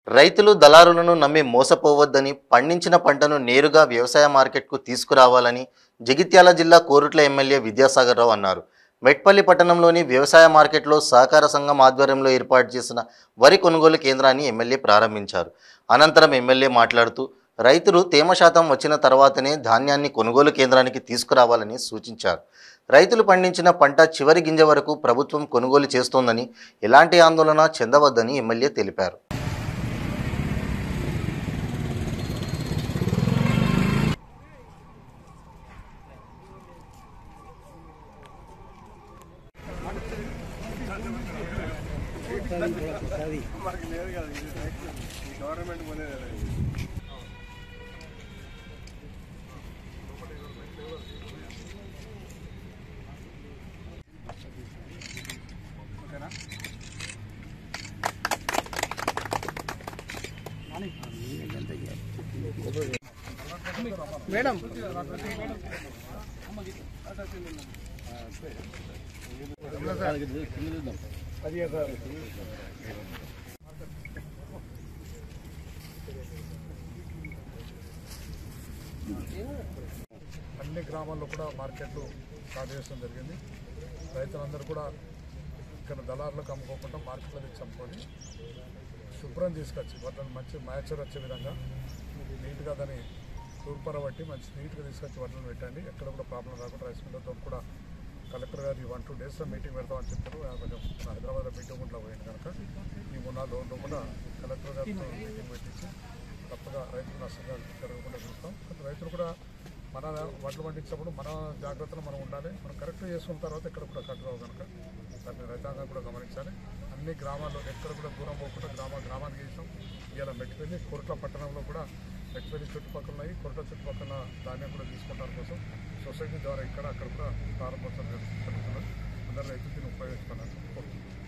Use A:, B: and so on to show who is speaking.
A: రైతులు దళారులను నమ్మి మోసపోవద్దని పండించిన పంటను నేరుగా వ్యవసాయ మార్కెట్కు తీసుకురావాలని జగిత్యాల జిల్లా కోరుట్ల ఎమ్మెల్యే విద్యాసాగర్ రావు అన్నారు మెట్పల్లి పట్టణంలోని వ్యవసాయ మార్కెట్లో సహకార సంఘం ఆధ్వర్యంలో ఏర్పాటు చేసిన వరి కొనుగోలు కేంద్రాన్ని ఎమ్మెల్యే ప్రారంభించారు అనంతరం ఎమ్మెల్యే మాట్లాడుతూ రైతులు తేమ శాతం వచ్చిన తర్వాతనే ధాన్యాన్ని కొనుగోలు కేంద్రానికి తీసుకురావాలని సూచించారు రైతులు పండించిన పంట చివరి గింజ వరకు ప్రభుత్వం కొనుగోలు చేస్తోందని ఎలాంటి ఆందోళన చెందవద్దని ఎమ్మెల్యే తెలిపారు
B: మేడం
C: అన్ని గ్రామాల్లో కూడా మార్కెట్లు స్టార్ట్ చేయడం జరిగింది రైతులందరూ కూడా ఇక్కడ దళారులకు అమ్ముకోకుండా మార్కెట్లో తెచ్చి అమ్ముకొని శుభ్రం తీసుకొచ్చి వాటిని మంచి మ్యాచర్ వచ్చే విధంగా నీట్గా దాన్ని తూర్పరబట్టి మంచి నీట్గా తీసుకొచ్చి వడ్లను పెట్టండి ఎక్కడ కూడా ప్రాబ్లం రాకుండా రైస్ మిల్లర్తో కూడా కలెక్టర్ గారు ఈ వన్ టూ డేస్లో మీటింగ్ పెడతామని చెప్పారు ఆయన కొంచెం హైదరాబాద్లో మీటింగ్ కూడా పోయింది కనుక ఈ మూడు నాలుగు రోజుల్లో కూడా కలెక్టర్ గారితో మీటింగ్ పెట్టించి తప్పగా రైతులు నష్టంగా జరగకుండా చూస్తాం కానీ రైతులు కూడా మన వడ్లు పండించినప్పుడు మన జాగ్రత్తలు మనం ఉండాలి మనం కరెక్ట్ చేసుకున్న తర్వాత ఎక్కడ కూడా కట్టుకోవు కనుక దాన్ని రైతాంగం కూడా గమనించాలి అన్ని గ్రామాల్లో ఎక్కడ కూడా దూరం పోకుండా గ్రామ గ్రామానికి చేసాం ఇవాళ మెట్టిపల్లి కొరట్ల పట్టణంలో కూడా మెట్టిపల్లి చుట్టుపక్కల ఉన్నాయి కొరట్ల చుట్టుపక్కల ధాన్యం కూడా తీసుకుంటారు కోసం సొసైటీ ద్వారా ఇక్కడ అక్కడ కూడా ప్రారంభోత్సవం జరుగుతున్నది అందరూ రైతులు దీన్ని ఉపయోగించుకోవాలని కోరుతున్నాను